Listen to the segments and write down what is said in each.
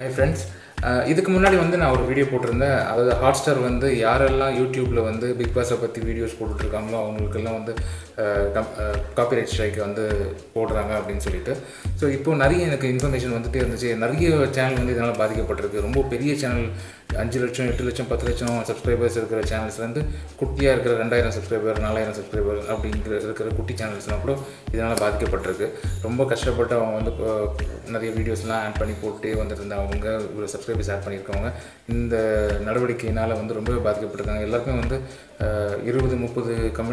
hi friends இதுக்கு முன்னாடி வந்து நான் ஒரு வீடியோ போட்டிருந்தேன் அதாவது ஹாட் ஸ்டார் வந்து யாரெல்லாம் யூடியூப்பில் வந்து பிக் பாஸை பற்றி வீடியோஸ் போட்டுட்ருக்காங்களோ அவங்களுக்கெல்லாம் வந்து காப்பிரைட் ஸ்ட்ரைக் வந்து போடுறாங்க அப்படின்னு சொல்லிட்டு ஸோ இப்போ நிறைய எனக்கு இன்ஃபர்மேஷன் வந்துட்டே இருந்துச்சு நிறைய சேனல் வந்து இதனால் பாதிக்கப்பட்டிருக்கு ரொம்ப பெரிய சேனல் அஞ்சு லட்சம் எட்டு லட்சம் பத்து லட்சம் சப்ஸ்கிரைபர்ஸ் இருக்கிற சேனல்ஸ்லேருந்து குட்டியாக இருக்கிற ரெண்டாயிரம் சப்ஸ்கிரைபர் நாலாயிரம் சப்ஸ்கிரைபர் அப்படிங்கிற இருக்கிற குட்டி சேனல்ஸ்லாம் கூட இதனால் பாதிக்கப்பட்டிருக்கு ரொம்ப கஷ்டப்பட்டு அவங்க வந்து இப்போ நிறைய வீடியோஸ்லாம் ஆட் பண்ணி போட்டே வந்துட்டு அவங்க இவ்வளோ சப்ஸ்கிரைபர்ஸ் ஆட் பண்ணியிருக்கவங்க இந்த நடவடிக்கையினால் வந்து ரொம்ப பாதிக்கப்பட்டிருக்காங்க எல்லாருக்குமே வந்து அஹ், இருபது முப்பது கம்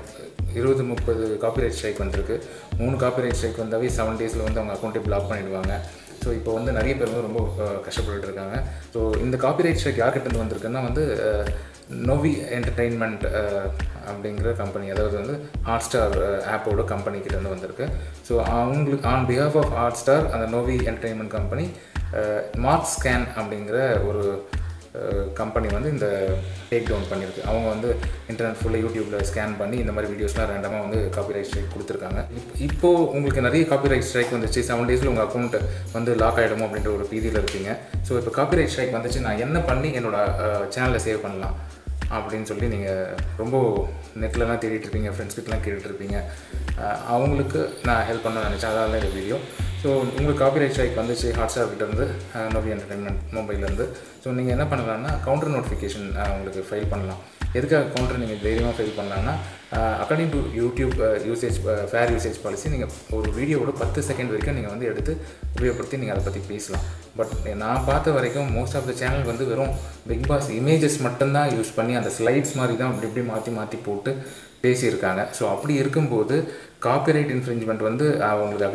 இருபது முப்பது காப்பிரைட் ஸ்ட்ரைக் வந்திருக்கு மூணு காப்பிரைட் ஸ்ட்ரைக் வந்தாவே செவன் டேஸில் வந்து அவங்க அக்கௌண்ட்டே பிளாக் பண்ணிடுவாங்க ஸோ இப்போ வந்து நிறைய பேர் வந்து ரொம்ப அஹ், கஷ்டப்பட்டுட்டு இருக்காங்க ஸோ இந்த காப்பிரைட் ஸ்ட்ரைக் யார்கிட்ட இருந்து வந்திருக்குன்னா வந்து அஹ், நோவி என்டர்டெயின்மெண்ட் அப்படிங்கிற கம்பெனி அதாவது வந்து ஹாட் ஸ்டார் ஆப்போட கம்பெனி கிட்ட இருந்து வந்திருக்கு ஸோ அவங்களுக்கு on behalf of Hotstar அந்த Novi entertainment company Markscan அப்படிங்கிற ஒரு கம்பெனி வந்து இந்த டேக் டவுன் பண்ணியிருக்கு அவங்க வந்து இன்டர்நெட் ஃபுல்லாக யூடியூப்பில் ஸ்கேன் பண்ணி இந்த மாதிரி வீடியோஸ்லாம் ரேண்டமாக வந்து காப்பிரைட் ஸ்ட்ரைக் கொடுத்துருக்காங்க இப் இப்போது உங்களுக்கு நிறைய காப்பிரைட் ஸ்ட்ரைக் வந்துச்சு செவன் டேஸில் உங்கள் அக்கௌண்ட் வந்து லாக் ஆகிடுமோ அப்படின்ற ஒரு பீதியில் இருப்பீங்க ஸோ இப்போ காப்பிரைட் ஸ்ட்ரைக் வந்துச்சு நான் என்ன பண்ணி என்னோட சேனலில் சேவ் பண்ணலாம் அப்படின்னு சொல்லி நீங்கள் ரொம்ப நெட்லலாம் தேடிட்டு இருப்பீங்க ஃப்ரெண்ட்ஸ் கிட்டலாம் கேட்டுட்டு இருப்பீங்க அஹ் அவங்களுக்கு நான் ஹெல்ப் பண்ண நினச்சேன் அதான் இந்த வீடியோ ஸோ உங்களுக்கு காப்பிரைட் ஸ்ட்ரைக் வந்துச்சு ஹாட்ஸ்டார் கிட்டேருந்து நோவி என்டர்டைன்மெண்ட் மொபைல்லேருந்து ஸோ நீங்கள் என்ன பண்ணலாம்னா கவுண்டர் நோட்டிஃபிகேஷன் உங்களுக்கு ஃபைல் பண்ணலாம் எதுக்காக கவுண்டர் நீங்கள் தைரியமாக ஃபைல் பண்ணலாம்னா according to YouTube usage fair usage policy நீங்கள் ஒரு வீடியோவோட பத்து செகண்ட் வரைக்கும் நீங்கள் வந்து எடுத்து உபயோகப்படுத்தி நீங்கள் அதை பற்றி பேசலாம் பட் நான் பார்த்த வரைக்கும் மோஸ்ட் ஆஃப் த சேனல் வந்து வெறும் பிக் பாஸ் இமேஜஸ் மட்டும்தான் யூஸ் பண்ணி அந்த ஸ்லைட்ஸ் மாதிரி தான் அப்படி இப்படி மாற்றி மாற்றி போட்டு பேசியிருக்காங்க ஸோ அப்படி இருக்கும்போது காப்பிரைட் இன்ஃப்ரிஞ்ச்மெண்ட் வந்து அவங்களுக்கு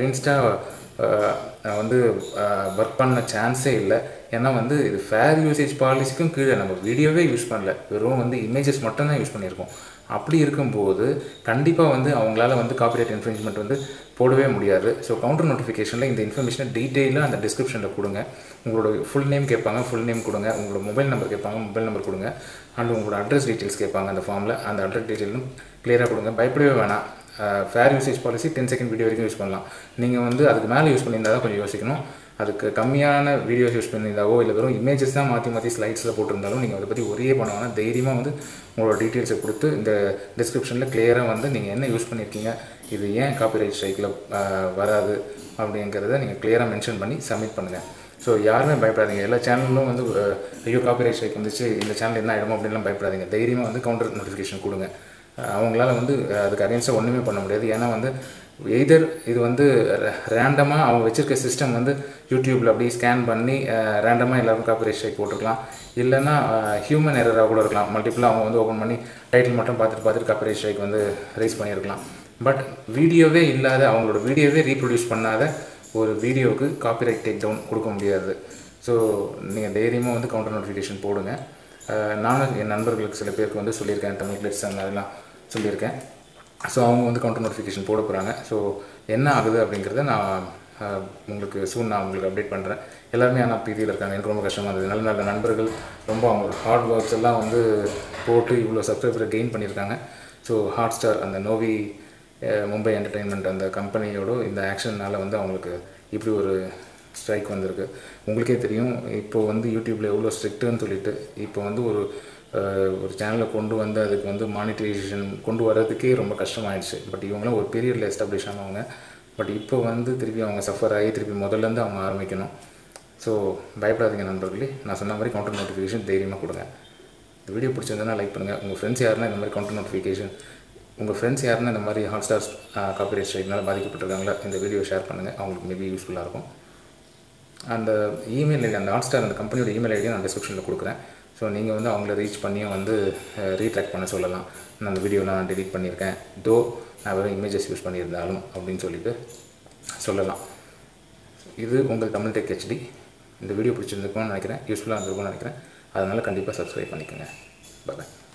அகெயின்ஸ்டாக வந்து ஒர்க் பண்ண சான்ஸே இல்லை ஏன்னா வந்து இது ஃபேர் யூசேஜ் பாலிசிக்கும் கீழே நம்ம வீடியோவே யூஸ் பண்ணல வெறும் வந்து இமேஜஸ் மட்டும்தான் யூஸ் பண்ணியிருக்கோம் அப்படி இருக்கும்போது கண்டிப்பாக வந்து அவங்களால வந்து காப்பிரைட் இன்ஃப்ரிஞ்ச்மெண்ட் வந்து போடவே முடியாது ஸோ கவுண்டர் நோட்டிஃபிகேஷனில் இந்த இன்ஃபர்மேஷனை டீட்டெயிலாக அந்த டிஸ்கிரிப்ஷனில் கொடுங்க உங்களோட ஃபுல் நேம் கேட்பாங்க ஃபுல் நேம் கொடுங்க உங்களோட மொபைல் நம்பர் கேட்பாங்க மொபைல் நம்பர் கொடுங்க அண்ட் உங்களோட அட்ரஸ் டீட்டெயில்ஸ் கேட்பாங்க அந்த ஃபார்மில் அந்த அட்ரஸ் டீட்டெயிலும் கிளியராக கொடுங்க பயப்படவே வேணாம் fair usage policy ten second video வரைக்கும் யூஸ் பண்ணலாம் நீங்கள் வந்து அதுக்கு மேலே யூஸ் பண்ணியிருந்தா தான் கொஞ்சம் யோசிக்கணும் அதுக்கு கம்மியான வீடியோஸ் யூஸ் பண்ணியிருந்தாவோ இல்லை வெறும் இமேஜஸ் தான் மாற்றி மாற்றி ஸ்லைட்ஸில் போட்டிருந்தாலும் நீங்கள் அதை பற்றி ஒரே பண்ண வேணாம் தைரியமாக வந்து உங்களோட டீட்டெயில்ஸை கொடுத்து இந்த டிஸ்கிரிப்ஷனில் கிளியராக வந்து நீங்கள் என்ன யூஸ் பண்ணியிருக்கீங்க இது ஏன் காப்பிரைட் ஸ்ட்ரைக்கில் வராது அப்படிங்கிறத நீங்கள் கிளியராக மென்ஷன் பண்ணி சப்மிட் பண்ணுங்கள் ஸோ யாருமே பயப்படாதீங்க எல்லா சேனலும் வந்து அஹ், ஐயோ காப்பிரைட் ஸ்ட்ரைக் வந்துச்சு இந்த சேனல் என்ன ஆகிடுமோ அப்படின்லாம் பயப்படாதீங்க தைரியமாக வந்து கவுண்டர் நோட்டிஃபிகேஷன் கொடுங்க அஹ், அவங்களால வந்து அஹ், அதுக்கு அகேன்ஸ்டாக ஒன்றுமே பண்ண முடியாது ஏன்னா வந்து எய்தர் இது வந்து ரேண்டமாக அவங்க வச்சிருக்க சிஸ்டம் வந்து யூடியூப்பில் அப்படியே ஸ்கேன் பண்ணி ரேண்டமாக எல்லாருக்கும் காப்பிரைட் ஸ்ட்ரைக் போட்டிருக்கலாம் இல்லைன்னா ஹியூமன் எரராக கூட இருக்கலாம் மல்டிபிளாக அவங்க வந்து ஓப்பன் பண்ணி டைட்டில் மட்டும் பார்த்துட்டு பார்த்துட்டு காப்பிரைட் ஸ்ட்ரைக் வந்து ரைஸ் பண்ணியிருக்கலாம் பட் வீடியோவே இல்லாத அவங்களோட வீடியோவே ரீப்ரொடியூஸ் பண்ணாத ஒரு வீடியோவுக்கு காப்பிரைட் டேக் டவுன் கொடுக்க முடியாது ஸோ நீங்கள் தைரியமாக வந்து கவுண்டர் நோட்டிஃபிகேஷன் போடுங்க அஹ் நானும் என் நண்பர்களுக்கு சில பேருக்கு வந்து சொல்லியிருக்கேன் தமிழ் கிளிட்ஸ் அந்த அதெல்லாம் சொல்லியிருக்கேன் ஸோ அவங்க வந்து கவுண்டர் நோட்டிஃபிகேஷன் போட போகிறாங்க ஸோ என்ன ஆகுது அப்படிங்கிறத நான் அஹ், உங்களுக்கு சூன் நான் உங்களுக்கு அப்டேட் பண்ணுறேன் எல்லாருமே ஆனால் பீதியில் இருக்காங்க எனக்கு ரொம்ப கஷ்டமாக இருந்தது நல்ல நல்ல நண்பர்கள் ரொம்ப அவங்களோட ஹார்ட் ஒர்க்ஸ் எல்லாம் வந்து போட்டு இவ்வளோ சப்ஸ்கிரைபரை கெயின் பண்ணியிருக்காங்க ஸோ ஹாட் ஸ்டார் அந்த நோவி அஹ், மும்பை என்டர்டெயின்மெண்ட் அந்த கம்பெனியோட இந்த ஆக்ஷன்னால் வந்து அவங்களுக்கு இப்படி ஒரு ஸ்ட்ரைக் வந்திருக்கு உங்களுக்கே தெரியும் இப்போ வந்து யூடியூப்பில் எவ்வளோ ஸ்ட்ரிக்ட்டுன்னு சொல்லிட்டு இப்போ வந்து ஒரு அஹ், ஒரு சேனலை கொண்டு வந்து அதுக்கு வந்து மானிட்டைசேஷன் கொண்டு வர்றதுக்கே ரொம்ப கஷ்டமாயிடுச்சு பட் இவங்களாம் ஒரு பீரியடில் எஸ்டாப்ளிஷ் ஆனவங்க பட் இப்போ வந்து திருப்பி அவங்க சஃபர் ஆகி திருப்பி முதல்லேருந்து அவங்க ஆரம்பிக்கணும் ஸோ பயப்படாதீங்க நண்பர்களே நான் சொன்ன மாதிரி கவுண்டர் நோட்டிஃபிகேஷன் தைரியமாக கொடுங்க இந்த வீடியோ பிடிச்சிருந்தா லைக் பண்ணுங்கள் உங்கள் ஃப்ரெண்ட்ஸ் யாருன்னா இந்த மாதிரி கவுண்டர் நோட்டிஃபிகேஷன் உங்கள் ஃப்ரெண்ட்ஸ் யாருன்னா இந்த மாதிரி ஹாட் ஸ்டார்ஸ் காப்பிரைட் ஸ்ட்ரைக்னால பாதிக்கப்பட்டிருக்காங்களா இந்த வீடியோ ஷேர் பண்ணுங்கள் அவங்களுக்கு மேபி யூஸ்ஃபுல்லாக இருக்கும் அந்த இமெயில் ஐடி அந்த ஹாட்ஸ்டார் அந்த கம்பெனியோட இமெயில் ஐடியை நான் டிஸ்கிரிப்ஷனில் கொடுக்குறேன் ஸோ நீங்கள் வந்து அவங்கள ரீச் பண்ணியும் வந்து ரீட்ராக்ட் பண்ண சொல்லலாம் நான் அந்த வீடியோலாம் நான் delete பண்ணியிருக்கேன் தோ நான் வெறும் இமேஜஸ் யூஸ் பண்ணியிருந்தாலும் அப்படின்னு சொல்லிட்டு சொல்லலாம் இது உங்கள் தமிழ் டெக் ஹெச்டி இந்த வீடியோ பிடிச்சிருந்துருக்கும்னு நினைக்கிறேன் யூஸ்ஃபுல்லாக இருந்திருக்கும்னு நினைக்கிறேன் அதனால் கண்டிப்பாக சப்ஸ்கிரைப் பண்ணிக்கோங்க பாய்